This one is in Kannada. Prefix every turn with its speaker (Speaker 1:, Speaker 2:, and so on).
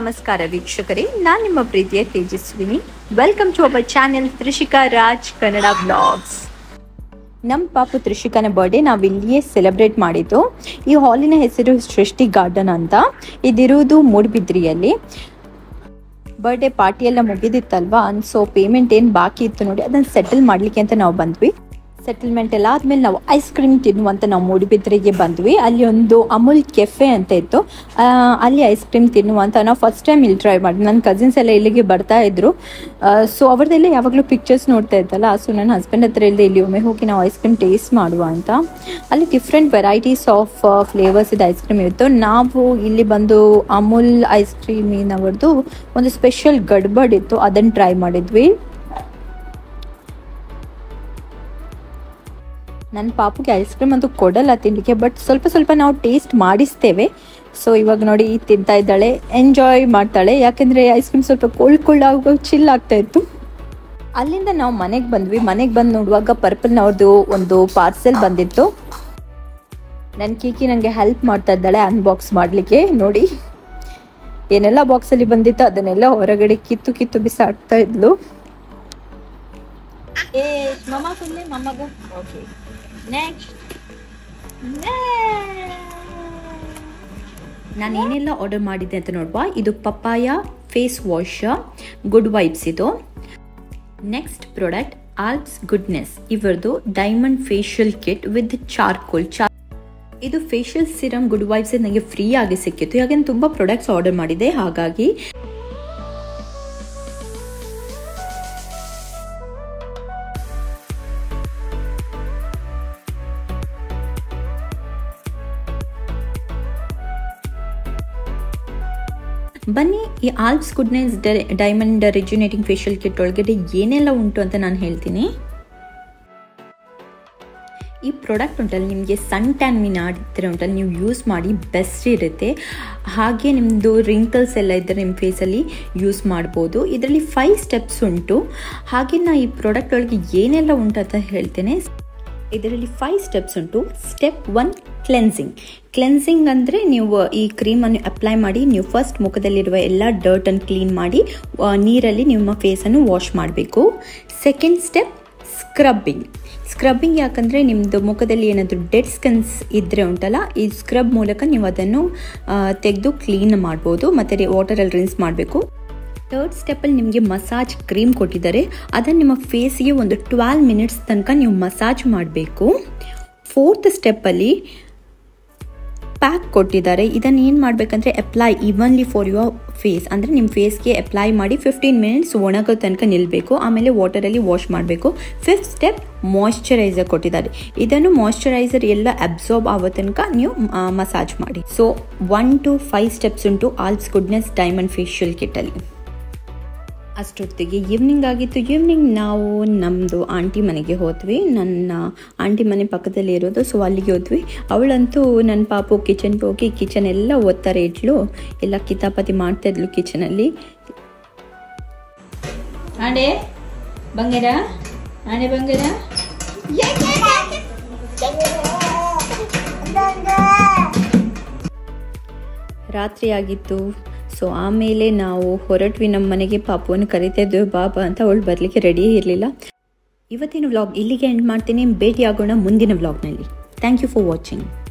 Speaker 1: ನಮಸ್ಕಾರ ವೀಕ್ಷಕರೇ ನಾನು ನಿಮ್ಮ ಪ್ರೀತಿಯ Tejaswini welcome to our channel Trishika Raj Kannada vlogs ನಮ್ಮ ಪಾಪು ತ್ರಿಷಿಕನ ಬರ್ಡೇ ನಾವು ಇಲ್ಲಿಯೇ ಸೆಲೆಬ್ರೇಟ್ ಮಾಡಿದ್ದು ಈ ಹಾಲಿನ ಹೆಸರು ಸೃಷ್ಟಿ ಗಾರ್ಡನ್ ಅಂತ ಇದಿರುವುದು ಮೂಡ್ಬಿದ್ರಿಯಲ್ಲಿ ಬರ್ಡೇ ಪಾರ್ಟಿ ಎಲ್ಲ ಮುಗಿದಿತ್ತಲ್ವಾ ಸೊ ಪೇಮೆಂಟ್ ಏನು ಬಾಕಿ ಇತ್ತು ನೋಡಿ ಅದನ್ನು ಸೆಟಲ್ ಮಾಡಲಿಕ್ಕೆ ಅಂತ ನಾವು ಬಂದ್ವಿ ಸೆಟಲ್ಮೆಂಟ್ ಎಲ್ಲ ಆದಮೇಲೆ ನಾವು ಐಸ್ ಕ್ರೀಮ್ ತಿನ್ನುವಂತ ನಾವು ಮೂಡಿಬಿದ್ರಿಗೆ ಬಂದ್ವಿ ಅಲ್ಲಿ ಒಂದು ಅಮೂಲ್ ಕೆಫೆ ಅಂತ ಇತ್ತು ಆ, ಅಲ್ಲಿ ಐಸ್ ಕ್ರೀಮ್ ತಿನ್ನುವಂತ ನಾವು ಫಸ್ಟ್ ಟೈಮ್ ಇಲ್ಲಿ ಟ್ರೈ ಮಾಡಿ ನನ್ನ ಕಸಿನ್ಸ್ ಎಲ್ಲ ಇಲ್ಲಿಗೆ ಬರ್ತಾ ಇದ್ರು ಸೊ ಅವ್ರದ್ದೆಲ್ಲ ಯಾವಾಗಲೂ ಪಿಕ್ಚರ್ಸ್ ನೋಡ್ತಾ ಇದ್ದಲ್ಲ ಸೊ ನನ್ನ ಹಸ್ಬೆಂಡ್ ಹತ್ರ ಇಲ್ಲದೆ ಇಲ್ಲಿ ಒಮ್ಮೆ ಹೋಗಿ ನಾವು ಐಸ್ ಕ್ರೀಮ್ ಟೇಸ್ಟ್ ಮಾಡುವ ಅಂತ ಅಲ್ಲಿ ಡಿಫ್ರೆಂಟ್ ವೆರೈಟೀಸ್ ಆಫ್ ಫ್ಲೇವರ್ಸ್ ಇದೆ ಐಸ್ ಕ್ರೀಮ್ ಇತ್ತು ನಾವು ಇಲ್ಲಿ ಬಂದು ಅಮೂಲ್ ಐಸ್ ಕ್ರೀಮಿನವರದು ಒಂದು ಸ್ಪೆಷಲ್ ಗಡ್ಬಡ್ ಇತ್ತು ಅದನ್ನು ಟ್ರೈ ಮಾಡಿದ್ವಿ ನನ್ನ ಪಾಪುಗೆ ಐಸ್ ಕ್ರೀಮ್ ಅಂತೂ ಕೊಡಲ್ಲ ತಿನ್ನಲಿಕ್ಕೆ ಬಟ್ ಸ್ವಲ್ಪ ಸ್ವಲ್ಪ ನಾವು ಟೇಸ್ಟ್ ಮಾಡಿಸ್ತೇವೆ ಸೊ ಇವಾಗ ನೋಡಿ ತಿಂತಾ ಇದ್ದಾಳೆ ಎಂಜಾಯ್ ಮಾಡ್ತಾಳೆ ಯಾಕೆಂದರೆ ಐಸ್ ಕ್ರೀಮ್ ಸ್ವಲ್ಪ ಕೋಲ್ಡ್ ಕೋಲ್ಡ್ ಆಗೋ ಚಿಲ್ ಆಗ್ತಾ ಇತ್ತು ಅಲ್ಲಿಂದ ನಾವು ಮನೆಗೆ ಬಂದ್ವಿ ಮನೆಗೆ ಬಂದು ನೋಡುವಾಗ ಪರ್ಪಲ್ನವ್ರದ್ದು ಒಂದು ಪಾರ್ಸೆಲ್ ಬಂದಿತ್ತು ನನ್ನ ಕೀಕಿ ನನಗೆ ಹೆಲ್ಪ್ ಮಾಡ್ತಾ ಇದ್ದಾಳೆ ಅನ್ಬಾಕ್ಸ್ ಮಾಡಲಿಕ್ಕೆ ನೋಡಿ ಏನೆಲ್ಲ ಬಾಕ್ಸಲ್ಲಿ ಬಂದಿತ್ತು ಅದನ್ನೆಲ್ಲ ಹೊರಗಡೆ ಕಿತ್ತು ಕಿತ್ತು ಬಿಸಾಡ್ತಾ ಇದ್ಲು ಏ ಮಮ್ಮ ಸುಮ್ಮನೆ ಮಮ್ಮಗ ಓಕೆ ನೆಕ್ಸ್ಟ್ ನಾನು ಏನೆಲ್ಲ ಆರ್ಡರ್ ಮಾಡಿದ್ದೆ ಅಂತ ನೋಡುವ ಇದು papaya face wash good vibes ಇದು ನೆಕ್ಸ್ಟ್ ಪ್ರಾಡಕ್ಟ್ ಆಲ್ಪ್ಸ್ ಗುಡ್ನೆಸ್ ಇವರದು diamond facial kit with charcoal ಚಾ ಇದು ಫೇಶಿಯಲ್ ಸಿರಮ್ ಗುಡ್ ವೈಬ್ಸ್ ನನಗೆ ಫ್ರೀ ಆಗಿ ಸಿಕ್ಕಿತ್ತು ಯಾಕೆಂದ್ರೆ ತುಂಬಾ ಪ್ರಾಡಕ್ಟ್ಸ್ ಆರ್ಡರ್ ಮಾಡಿದೆ ಹಾಗಾಗಿ ಬನ್ನಿ ಈ Alps goodness diamond rejuvenating facial kit ಒಳಗಡೆ ಏನೆಲ್ಲ ಉಂಟು ಅಂತ ನಾನು ಹೇಳ್ತೀನಿ ಈ ಪ್ರಾಡಕ್ಟ್ ಉಂಟಲ್ಲ ನಿಮಗೆ ಸನ್ ಟ್ಯಾನ್ ಮೀನ್ ಆಡಿದ್ರೆ ಉಂಟಲ್ಲ ನೀವು ಯೂಸ್ ಮಾಡಿ ಬೆಸ್ಟ್ ಇರುತ್ತೆ ಹಾಗೆ ನಿಮ್ಮದು ರಿಂಕಲ್ಸ್ ಎಲ್ಲ ಇದ್ದರೆ ನಿಮ್ಮ ಫೇಸಲ್ಲಿ ಯೂಸ್ ಮಾಡ್ಬೋದು ಇದರಲ್ಲಿ ಫೈವ್ ಸ್ಟೆಪ್ಸ್ ಉಂಟು ಹಾಗೆ ನಾ ಈ ಪ್ರಾಡಕ್ಟ್ ಒಳಗೆ ಏನೆಲ್ಲ ಉಂಟು ಅಂತ ಹೇಳ್ತೇನೆ ಇದರಲ್ಲಿ ಫೈವ್ ಸ್ಟೆಪ್ಸ್ ಉಂಟು ಸ್ಟೆಪ್ ಒನ್ ಕ್ಲೆನ್ಸಿಂಗ್ ಕ್ಲೆನ್ಸಿಂಗ್ ಅಂದರೆ ನೀವು ಈ ಕ್ರೀಮನ್ನು ಅಪ್ಲೈ ಮಾಡಿ ನೀವು ಫಸ್ಟ್ ಮುಖದಲ್ಲಿರುವ ಎಲ್ಲ ಡರ್ಟನ್ನು ಕ್ಲೀನ್ ಮಾಡಿ ಆ, ನೀರಲ್ಲಿ ನಿಮ್ಮ ಫೇಸನ್ನು ವಾಶ್ ಮಾಡಬೇಕು ಸೆಕೆಂಡ್ ಸ್ಟೆಪ್ ಸ್ಕ್ರಬ್ಬಿಂಗ್ ಸ್ಕ್ರಬ್ಬಿಂಗ್ ಯಾಕಂದರೆ ನಿಮ್ಮದು ಮುಖದಲ್ಲಿ ಏನಾದರೂ ಡೆಡ್ ಸ್ಕಿನ್ಸ್ ಇದ್ದರೆ ಉಂಟಲ್ಲ ಈ ಸ್ಕ್ರಬ್ ಮೂಲಕ ನೀವು ಅದನ್ನು ತೆಗೆದು ಕ್ಲೀನ್ ಮಾಡ್ಬೋದು ಮತ್ತು ವಾಟರಲ್ಲಿ ರಿನ್ಸ್ ಮಾಡಬೇಕು ಥರ್ಡ್ ಸ್ಟೆಪ್ಪಲ್ಲಿ ನಿಮಗೆ ಮಸಾಜ್ ಕ್ರೀಮ್ ಕೊಟ್ಟಿದ್ದಾರೆ ಅದನ್ನು ನಿಮ್ಮ ಫೇಸ್ಗೆ ಒಂದು ಟ್ವೆಲ್ ಮಿನಿಟ್ಸ್ ತನಕ ನೀವು ಮಸಾಜ್ ಮಾಡಬೇಕು ಫೋರ್ತ್ ಸ್ಟೆಪ್ಪಲ್ಲಿ ಪ್ಯಾಕ್ ಕೊಟ್ಟಿದ್ದಾರೆ ಇದನ್ನು ಏನು ಮಾಡಬೇಕಂದ್ರೆ apply evenly for your face ಅಂದರೆ ನಿಮ್ಮ ಫೇಸ್ಗೆ ಅಪ್ಲೈ ಮಾಡಿ ಫಿಫ್ಟೀನ್ ಮಿನಿಟ್ಸ್ ಒಣಗೋ ತನಕ ನಿಲ್ಲಬೇಕು ಆಮೇಲೆ ವಾಟರಲ್ಲಿ ವಾಶ್ ಮಾಡಬೇಕು ಫಿಫ್ತ್ ಸ್ಟೆಪ್ ಮಾಯ್ಶ್ಚರೈಸರ್ ಕೊಟ್ಟಿದ್ದಾರೆ ಇದನ್ನು ಮಾಯ್ಶ್ಚರೈಸರ್ ಎಲ್ಲ ಅಬ್ಸಾರ್ಬ್ ಆಗೋ ತನಕ ನೀವು ಮಸಾಜ್ ಮಾಡಿ so one two five steps ಉಂಟು ಆಲ್ಸ್ ಗುಡ್ನೆಸ್ ಡೈಮಂಡ್ ಫೇಶಿಯಲ್ ಕಿಟ್ಟಲ್ಲಿ ಅಷ್ಟೊತ್ತಿಗೆ ಈವ್ನಿಂಗ್ ಆಗಿತ್ತು ಈವ್ನಿಂಗ್ ನಾವು ನಮ್ಮದು ಆಂಟಿ ಮನೆಗೆ ಹೋದ್ವಿ ನನ್ನ ಆಂಟಿ ಮನೆ ಪಕ್ಕದಲ್ಲಿ ಇರೋದು ಸೊ ಅಲ್ಲಿಗೆ ಹೋದ್ವಿ ಅವಳಂತೂ ನನ್ನ ಪಾಪು ಕಿಚನ್ಗೆ ಹೋಗಿ ಕಿಚನ್ ಎಲ್ಲ ಓದ್ತಾರೆ ಇಟ್ಲು ಎಲ್ಲ ಕಿತಾಪತಿ ಮಾಡ್ತಾ ಇದ್ಲು ಕಿಚನಲ್ಲಿ ಆಂಡೆ ಬಂಗಾರ ಆಂಡೆ ಬಂಗಾರ ರಾತ್ರಿ ಆಗಿತ್ತು ಸೊ ಆಮೇಲೆ ನಾವು ಹೊರಟ್ವಿ ನಮ್ಮ ಮನೆಗೆ ಪಾಪುವನ್ನು ಕರಿತಾ ಇದ್ದೇವೆ ಬಾಬಾ ಅಂತ ಅವಳು ಬರಲಿಕ್ಕೆ ರೆಡಿಯೇ ಇರಲಿಲ್ಲ ಇವತ್ತಿನ ವ್ಲಾಗ್ ಇಲ್ಲಿಗೆ ಎಂಡ್ ಮಾಡ್ತೀನಿ ಭೇಟಿ ಆಗೋಣ ಮುಂದಿನ ವ್ಲಾಗ್ನಲ್ಲಿ ಥ್ಯಾಂಕ್ ಯು ಫಾರ್ ವಾಚಿಂಗ್